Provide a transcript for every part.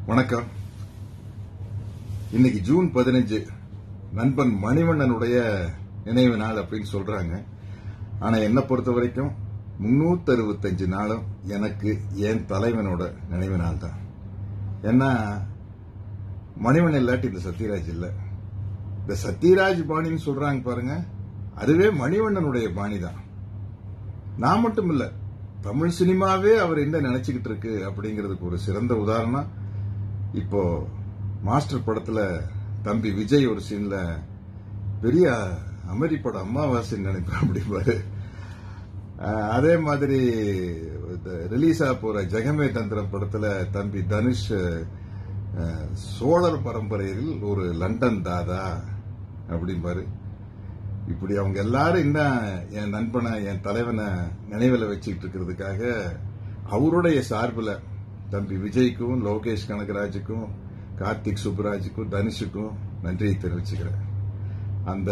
வணக்கம் இன்னைக்கு ஜூன் பதினஞ்சு நண்பன் மணிவண்ணனுடைய நினைவு நாள் அப்படின்னு சொல்றாங்க ஆனா என்ன பொறுத்த வரைக்கும் முன்னூத்தி அறுபத்தஞ்சு நாளும் எனக்கு என் தலைவனோட நினைவு நாள் தான் ஏன்னா மணிவண்ணன் இல்லாட்டி இந்த சத்யராஜ் இல்ல இந்த சத்யராஜ் பாணின்னு சொல்றாங்க பாருங்க அதுவே மணிவண்ணனுடைய பாணி தான் நான் மட்டும் இல்ல தமிழ் சினிமாவே அவர் என்ன நினைச்சுக்கிட்டு இருக்கு அப்படிங்கிறதுக்கு ஒரு சிறந்த உதாரணம் இப்போ மாஸ்டர் படத்துல தம்பி விஜய் ஒரு சீன்ல பெரிய அமெரி படம் அம்மாவாசைன்னு நினைப்பேன் அப்படிம்பாரு அஹ் அதே மாதிரி ரிலீஸ் ஆக போற ஜெகமே தந்திரம் படத்துல தம்பி தனுஷ் அஹ், சோழர் பரம்பரையில் ஒரு லண்டன் தாதா அப்படிம்பாரு இப்படி அவங்க எல்லாரும் இன்னும் என் நண்பனை என் தலைவனை நினைவில் வச்சுக்கிட்டு இருக்கிறதுக்காக அவருடைய சார்பில் தம்பி விஜய்க்கும் லோகேஷ் கனகராஜுக்கும் கார்த்திக் சுப்ராஜுக்கும் தனுஷுக்கும் நன்றியை தெரிவிச்சுக்கிறேன் அந்த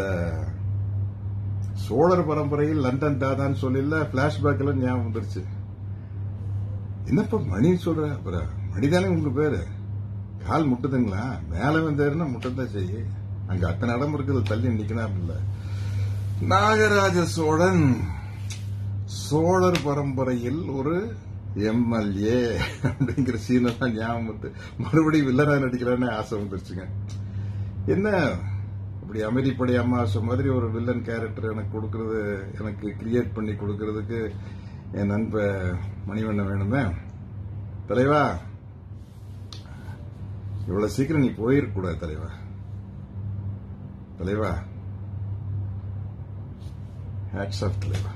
சோழர் பரம்பரையில் லண்டன் தாதான்னு சொல்லல பிளாஷ்பேக்ல ஞாபகம் வந்துருச்சு என்னப்பா மணின்னு சொல்ற அப்புறம் மணிதானே உங்க பேரு கால் முட்டுதுங்களா மேல வந்தாருன்னா முட்டத்தான் செய்ய அங்க அத்தனை இடம் இருக்குது தள்ளி நிக்கலாம் இல்ல நாகராஜ சோழன் சோழர் பரம்பரையில் ஒரு எம்எல்ஏ அப்படிங்கிற சீனெல்லாம் ஞாபகம் வந்து மறுபடியும் வில்லனா நடிக்கிறான்னு ஆசை வந்துருச்சுங்க என்ன இப்படி அமெரிப்படை அம்மாசை மாதிரி ஒரு வில்லன் கேரக்டர் எனக்கு கொடுக்கறது எனக்கு கிரியேட் பண்ணி கொடுக்கறதுக்கு என் நண்ப மணிவண்ணன் வேணுமே தலைவா இவ்வளவு சீக்கிரம் நீ போயிருக்க கூடாது தலைவா தலைவா ஹேட்ஸ் ஆஃப் தலைவா